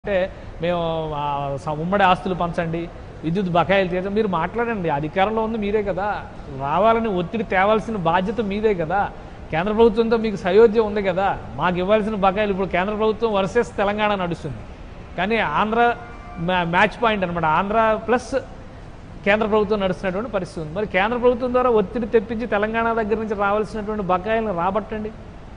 అంటే మేము ఆ, స- ఉమ్మడి ఆస్తులు పంచండి విద్యుత్ బకాయిలు తీర్చండి మీరు మాట్లాడండి అధికారంలో ఉంది మీరే కదా రావాలని ఒత్తిడి తేవాల్సిన బాధ్యత మీదే కదా కేంద్ర ప్రభుత్వంతో మీకు సయోధ్యం ఉంది కదా మాకు ఇవ్వాల్సిన బకాయిలు ఇప్పుడు కేంద్ర ప్రభుత్వం వర్సెస్ తెలంగాణ నడుస్తుంది కానీ ఆంధ్ర మ్యా- మ్యాచ్ పాయింట్ అనమాట ఆంధ్ర ప్లస్ కేంద్ర ప్రభుత్వం నడుస్తున్నటువంటి పరిస్థితి ఉంది మరి కేంద్ర ప్రభుత్వం ద్వారా ఒత్తిడి తెప్పించి తెలంగాణ దగ్గర నుంచి రావాల్సినటువంటి బకాయిలను రాబట్టండి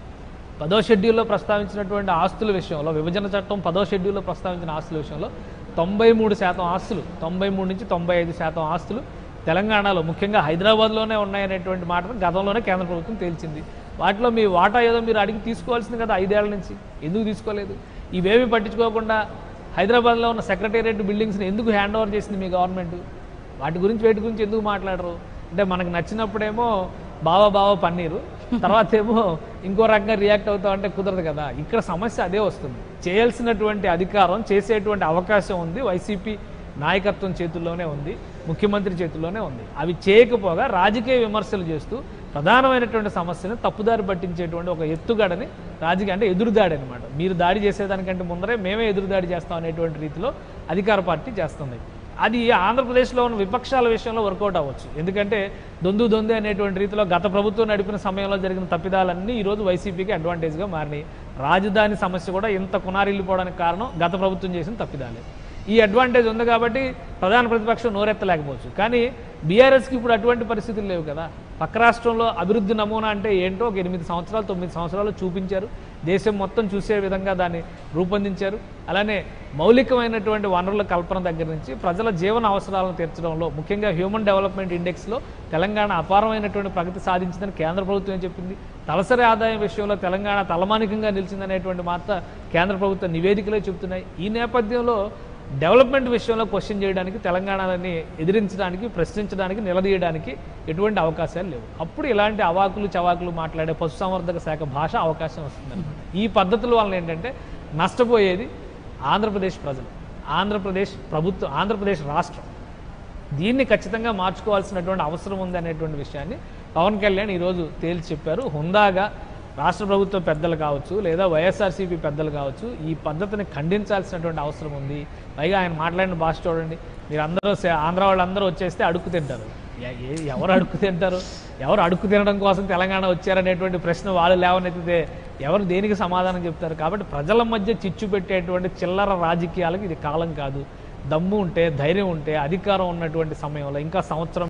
పదో షెడ్యూల్లో ప్రస్తావించినటువంటి ఆస్తుల విషయంలో విభజన చట్టం పదో షెడ్యూల్లో ప్రస్తావించిన ఆస్తుల విషయంలో తొంభై మూడు శాతం ఆస్తులు తొంభై మూడు నుంచి తొంభై ఐదు శాతం ఆస్తులు తెలంగాణలో ముఖ్యంగా హైదరాబాద్లోనే ఉన్నాయనేటువంటి మాటను గతంలోనే కేంద్ర ప్రభుత్వం తేల్చింది వాటిలో మీ వాటా ఏదో మీరు అడిగి తీసుకోవాల్సింది కదా ఐదేళ్ల నుంచి ఎందుకు తీసుకోలేదు ఇవేమీ పట్టించుకోకుండా హైదరాబాద్లో ఉన్న సెక్రటేరియట్ బిల్డింగ్స్ని ఎందుకు హ్యాండ్ ఓవర్ చేసింది మీ గవర్నమెంట్ వాటి గురించి వేటి గురించి ఎందుకు మాట్లాడరు అంటే మనకు నచ్చినప్పుడేమో బావా బావ పన్నీరు తర్వాత ఏమో ఇంకో రకంగా రియాక్ట్ అవుతాం అంటే కుదరదు కదా ఇక్కడ సమస్య అదే వస్తుంది చేయాల్సినటువంటి అధికారం చేసేటువంటి అవకాశం ఉంది వైసీపీ నాయకత్వం చేతుల్లోనే ఉంది ముఖ్యమంత్రి చేతుల్లోనే ఉంది అవి చేయకపోగా రాజకీయ విమర్శలు చేస్తూ ప్రధానమైనటువంటి సమస్యను తప్పుదారి పట్టించేటువంటి ఒక ఎత్తుగడని రాజకీయ అంటే ఎదురుదాడి అనమాట మీరు దాడి చేసేదానికంటే ముందరే మేమే ఎదురుదాడి చేస్తాం అనేటువంటి రీతిలో అధికార పార్టీ చేస్తుంది అది ఆంధ్రప్రదేశ్లో ఉన్న విపక్షాల విషయంలో వర్కౌట్ అవ్వచ్చు ఎందుకంటే దొందు దొందు అనేటువంటి రీతిలో గత ప్రభుత్వం నడిపిన సమయంలో జరిగిన తప్పిదాలన్నీ ఈరోజు వైసీపీకి అడ్వాంటేజ్గా మారినాయి రాజధాని సమస్య కూడా ఇంత కునారిల్లిపోవడానికి కారణం గత ప్రభుత్వం చేసిన తప్పిదాలే ఈ అడ్వాంటేజ్ ఉంది కాబట్టి ప్రధాన ప్రతిపక్షం నోరెత్తలేకపోవచ్చు కానీ బీఆర్ఎస్కి ఇప్పుడు అటువంటి పరిస్థితులు లేవు కదా పక్క రాష్ట్రంలో అభివృద్ధి నమూనా అంటే ఏంటో ఒక ఎనిమిది సంవత్సరాలు తొమ్మిది సంవత్సరాలు చూపించారు దేశం మొత్తం చూసే విధంగా దాన్ని రూపొందించారు అలానే మౌలికమైనటువంటి వనరుల కల్పన దగ్గర నుంచి ప్రజల జీవన అవసరాలను తీర్చడంలో ముఖ్యంగా హ్యూమన్ డెవలప్మెంట్ ఇండెక్స్లో తెలంగాణ అపారమైనటువంటి ప్రగతి సాధించిందని కేంద్ర ప్రభుత్వం చెప్పింది తలసరి ఆదాయం విషయంలో తెలంగాణ తలమానికంగా నిలిచిందనేటువంటి మాట కేంద్ర ప్రభుత్వ నివేదికలే చెబుతున్నాయి ఈ నేపథ్యంలో డెవలప్మెంట్ విషయంలో క్వశ్చన్ చేయడానికి తెలంగాణని ఎదిరించడానికి ప్రశ్నించడానికి నిలదీయడానికి ఎటువంటి అవకాశాలు లేవు అప్పుడు ఇలాంటి అవాకులు చవాకులు మాట్లాడే పశుసంవర్ధక శాఖ భాష అవకాశం వస్తుంది ఈ పద్ధతుల వలన ఏంటంటే నష్టపోయేది ఆంధ్రప్రదేశ్ ప్రజలు ఆంధ్రప్రదేశ్ ప్రభుత్వం ఆంధ్రప్రదేశ్ రాష్ట్రం దీన్ని ఖచ్చితంగా మార్చుకోవాల్సినటువంటి అవసరం ఉంది అనేటువంటి విషయాన్ని పవన్ కళ్యాణ్ ఈరోజు తేల్చి చెప్పారు హుందాగా రాష్ట్ర ప్రభుత్వ పెద్దలు కావచ్చు లేదా వైఎస్ఆర్సీపీ పెద్దలు కావచ్చు ఈ పద్ధతిని ఖండించాల్సినటువంటి అవసరం ఉంది పైగా ఆయన మాట్లాడిన భాష చూడండి మీరు అందరూ సే- ఆంధ్ర వాళ్ళందరూ వచ్చేస్తే అడుక్కు తింటారు ఎ- ఎ- ఎవరు అడుక్కు తింటారు ఎవరు అడుక్కు తినడం కోసం తెలంగాణ వచ్చారనేటువంటి ప్రశ్న వాళ్ళు లేవనెత్తితే ఎవరు దేనికి సమాధానం చెప్తారు కాబట్టి ప్రజల మధ్య చిచ్చు పెట్టేటువంటి చిల్లర రాజకీయాలకు ఇది కాలం కాదు దమ్ము ఉంటే ధైర్యం ఉంటే అధికారం ఉన్నటువంటి సమయంలో ఇంకా సంవత్సరం